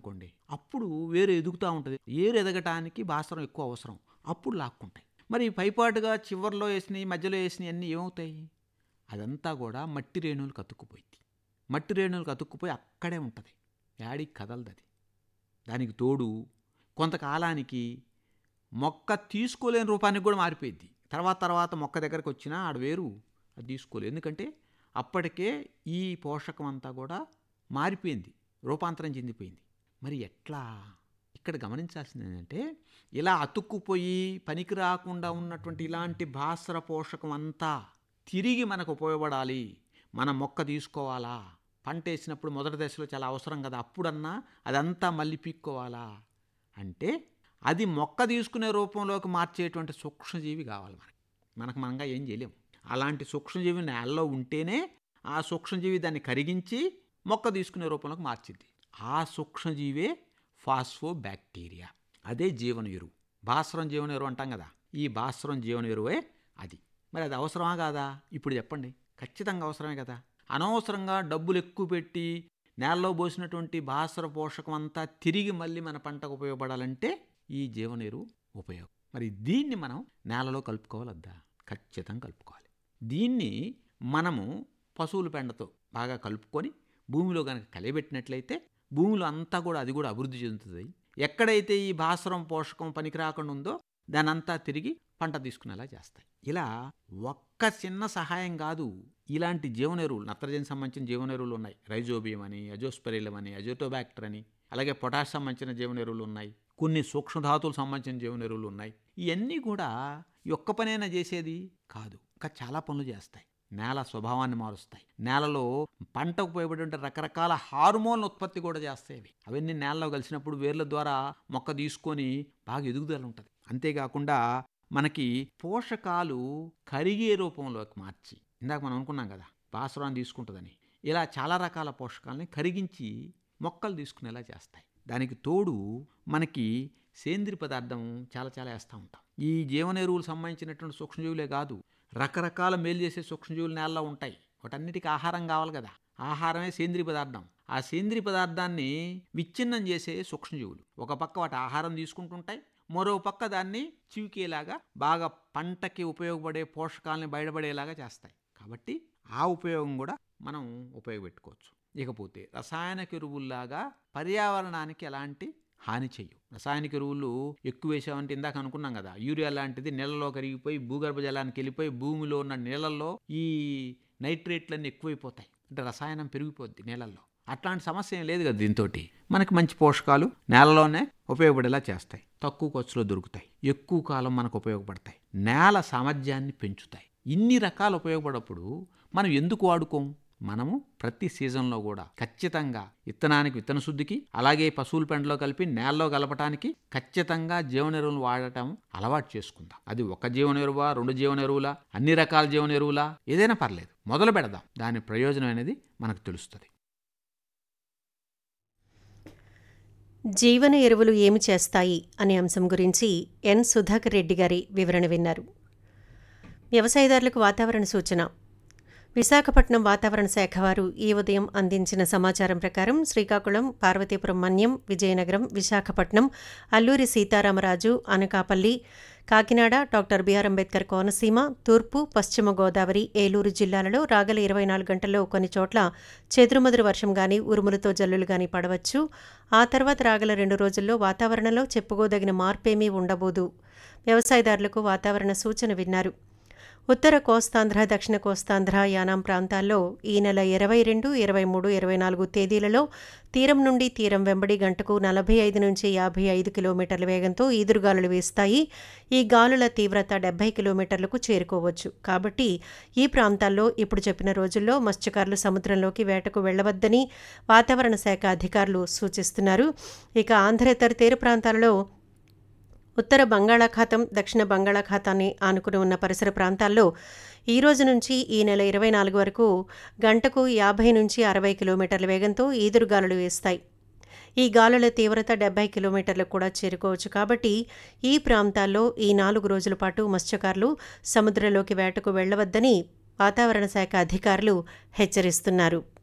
అనుకోండి అప్పుడు వేరు ఎదుగుతూ ఉంటుంది ఏరు ఎదగటానికి భాస్వరం ఎక్కువ అవసరం అప్పుడు లాక్కుంటాయి మరి పైపాటుగా చివర్లో వేసినవి మధ్యలో వేసినవి అన్నీ ఏమవుతాయి అదంతా కూడా మట్టి రేణువులు కతుక్కుపోయింది మట్టి రేణువులు కతుక్కుపోయి అక్కడే ఉంటుంది యాడికి కదలదు అది దానికి తోడు కొంతకాలానికి మొక్క తీసుకోలేని రూపానికి కూడా మారిపోయింది తర్వాత తర్వాత మొక్క దగ్గరకు వచ్చినా ఆడ వేరు అది తీసుకోలేదు ఎందుకంటే అప్పటికే ఈ పోషకం అంతా కూడా మారిపోయింది రూపాంతరం చెందిపోయింది మరి ఎట్లా ఇక్కడ గమనించాల్సింది ఏంటంటే ఇలా అతుక్కుపోయి పనికి రాకుండా ఉన్నటువంటి ఇలాంటి భాస్వర పోషకం అంతా తిరిగి మనకు ఉపయోగపడాలి మన మొక్క తీసుకోవాలా పంట వేసినప్పుడు మొదటి దశలో చాలా అవసరం కదా అప్పుడన్నా అదంతా మళ్ళీ పీక్కోవాలా అంటే అది మొక్క తీసుకునే రూపంలోకి మార్చేటువంటి సూక్ష్మజీవి కావాలి మనకి మనకు మనంగా ఏం చేయలేం అలాంటి సూక్ష్మజీవి నేలలో ఉంటేనే ఆ సూక్ష్మజీవి దాన్ని కరిగించి మొక్క తీసుకునే రూపంలోకి మార్చిద్ది ఆ సూక్ష్మజీవే ఫాస్ఫో బ్యాక్టీరియా అదే జీవన ఎరువు భాస్వరం జీవన ఎరువు అంటాం కదా ఈ భాస్వరం జీవన ఎరువే అది మరి అది అవసరమా కాదా ఇప్పుడు చెప్పండి ఖచ్చితంగా అవసరమే కదా అనవసరంగా డబ్బులు ఎక్కువ పెట్టి నేలలో పోసినటువంటి భాస్వర పోషకం అంతా తిరిగి మళ్ళీ మన పంటకు ఉపయోగపడాలంటే ఈ జీవన ఎరువు ఉపయోగం మరి దీన్ని మనం నేలలో కలుపుకోవాలద్దా ఖచ్చితంగా కలుపుకోవాలి దీన్ని మనము పశువుల పెండతో బాగా కలుపుకొని భూమిలో కనుక కలియబెట్టినట్లయితే భూమిలో అంతా కూడా అది కూడా అభివృద్ధి చెందుతుంది ఎక్కడైతే ఈ భాస్వరం పోషకం పనికి రాకుండా ఉందో దాని అంతా తిరిగి పంట తీసుకునేలా చేస్తాయి ఇలా ఒక్క చిన్న సహాయం కాదు ఇలాంటి జీవన ఎరువులు నత్రజని సంబంధించిన జీవన ఎరువులు ఉన్నాయి రైజోబియం అని అజోస్పెరిలం అని అజోటోబాక్టర్ అని అలాగే పొటాష్ సంబంధించిన జీవన ఎరువులు ఉన్నాయి కొన్ని సూక్ష్మధాతువులు సంబంధించిన జీవన ఎరువులు ఉన్నాయి ఇవన్నీ కూడా ఈ ఒక్క పనైనా చేసేది కాదు ఇంకా చాలా పనులు చేస్తాయి నేల స్వభావాన్ని మారుస్తాయి నేలలో పంటకు ఉపయోగపడే రకరకాల హార్మోన్ల ఉత్పత్తి కూడా చేస్తాయి అవి అవన్నీ నేలలో కలిసినప్పుడు వేర్ల ద్వారా మొక్క తీసుకొని బాగా ఎదుగుదల ఉంటుంది అంతేకాకుండా మనకి పోషకాలు కరిగే రూపంలోకి మార్చి ఇందాక మనం అనుకున్నాం కదా భాస్వరాన్ని తీసుకుంటుందని ఇలా చాలా రకాల పోషకాలని కరిగించి మొక్కలు తీసుకునేలా చేస్తాయి దానికి తోడు మనకి సేంద్రియ పదార్థం చాలా చాలా వేస్తూ ఉంటాం ఈ జీవన ఎరువులు సంబంధించినటువంటి సూక్ష్మజీవులే కాదు రకరకాల మేలు చేసే సూక్ష్మజీవులు నేలలో ఉంటాయి వాటన్నిటికీ ఆహారం కావాలి కదా ఆహారమే సేంద్రియ పదార్థం ఆ సేంద్రియ పదార్థాన్ని విచ్ఛిన్నం చేసే సూక్ష్మజీవులు ఒక పక్క వాటి ఆహారం తీసుకుంటుంటాయి మరో పక్క దాన్ని చివికేలాగా బాగా పంటకి ఉపయోగపడే పోషకాలని బయటపడేలాగా చేస్తాయి కాబట్టి ఆ ఉపయోగం కూడా మనం ఉపయోగపెట్టుకోవచ్చు ఇకపోతే రసాయనిక ఎరువుల్లాగా పర్యావరణానికి ఎలాంటి హాని చెయ్యవు రసాయనిక ఎరువులు ఎక్కువ వేసామంటే ఇందాక అనుకున్నాం కదా యూరియా లాంటిది నీళ్ళలో కరిగిపోయి భూగర్భ జలానికి వెళ్ళిపోయి భూమిలో ఉన్న నీళ్ళల్లో ఈ నైట్రేట్లన్నీ ఎక్కువైపోతాయి అంటే రసాయనం పెరిగిపోద్ది నీళ్ళల్లో అట్లాంటి సమస్య ఏం లేదు కదా దీంతో మనకి మంచి పోషకాలు నేలలోనే ఉపయోగపడేలా చేస్తాయి తక్కువ ఖర్చులో దొరుకుతాయి ఎక్కువ కాలం మనకు ఉపయోగపడతాయి నేల సామర్థ్యాన్ని పెంచుతాయి ఇన్ని రకాలు ఉపయోగపడప్పుడు మనం ఎందుకు వాడుకోం మనము ప్రతి సీజన్లో కూడా ఖచ్చితంగా విత్తనానికి విత్తన శుద్ధికి అలాగే పశువుల పెండలో కలిపి నేలలో కలపటానికి ఖచ్చితంగా జీవన ఎరువులు వాడటం అలవాటు చేసుకుందాం అది ఒక జీవన ఎరువా రెండు జీవన ఎరువులా అన్ని రకాల జీవన ఎరువులా ఏదైనా పర్లేదు మొదలు పెడదాం దాని ప్రయోజనం అనేది మనకు తెలుస్తుంది జీవన ఎరువులు ఏమి చేస్తాయి అనే అంశం గురించి ఎన్ సుధాకర్ రెడ్డి గారి వివరణ విన్నారు వ్యవసాయదారులకు వాతావరణ సూచన విశాఖపట్నం వాతావరణ శాఖ వారు ఈ ఉదయం అందించిన సమాచారం ప్రకారం శ్రీకాకుళం పార్వతీపురం మన్యం విజయనగరం విశాఖపట్నం అల్లూరి సీతారామరాజు అనకాపల్లి కాకినాడ డాక్టర్ బిఆర్ అంబేద్కర్ కోనసీమ తూర్పు పశ్చిమ గోదావరి ఏలూరు జిల్లాలలో రాగల ఇరవై నాలుగు గంటల్లో కొన్ని చోట్ల చెదురుమదురు వర్షం గాని ఉరుములతో జల్లులు గాని పడవచ్చు ఆ తర్వాత రాగల రెండు రోజుల్లో వాతావరణంలో చెప్పుకోదగిన మార్పేమీ ఉండబోదు వ్యవసాయదారులకు వాతావరణ సూచన విన్నారు ఉత్తర కోస్తాంధ్ర దక్షిణ కోస్తాంధ్ర యానాం ప్రాంతాల్లో ఈ నెల ఇరవై రెండు ఇరవై మూడు ఇరవై నాలుగు తేదీలలో తీరం నుండి తీరం వెంబడి గంటకు నలభై ఐదు నుంచి యాభై ఐదు కిలోమీటర్ల వేగంతో ఈదురుగాలులు వీస్తాయి ఈ గాలుల తీవ్రత డెబ్బై కిలోమీటర్లకు చేరుకోవచ్చు కాబట్టి ఈ ప్రాంతాల్లో ఇప్పుడు చెప్పిన రోజుల్లో మత్స్యకారులు సముద్రంలోకి వేటకు వెళ్లవద్దని వాతావరణ శాఖ అధికారులు సూచిస్తున్నారు ఇక ఆంధ్రేతర తీర ప్రాంతాలలో ఉత్తర బంగాళాఖాతం దక్షిణ బంగాళాఖాతాన్ని ఆనుకుని ఉన్న పరిసర ప్రాంతాల్లో ఈ రోజు నుంచి ఈ నెల ఇరవై నాలుగు వరకు గంటకు యాభై నుంచి అరవై కిలోమీటర్ల వేగంతో ఈదురుగాలులు వేస్తాయి ఈ గాలుల తీవ్రత డెబ్బై కిలోమీటర్లకు కూడా చేరుకోవచ్చు కాబట్టి ఈ ప్రాంతాల్లో ఈ నాలుగు రోజుల పాటు మత్స్యకారులు సముద్రంలోకి వేటకు వెళ్లవద్దని వాతావరణ శాఖ అధికారులు హెచ్చరిస్తున్నారు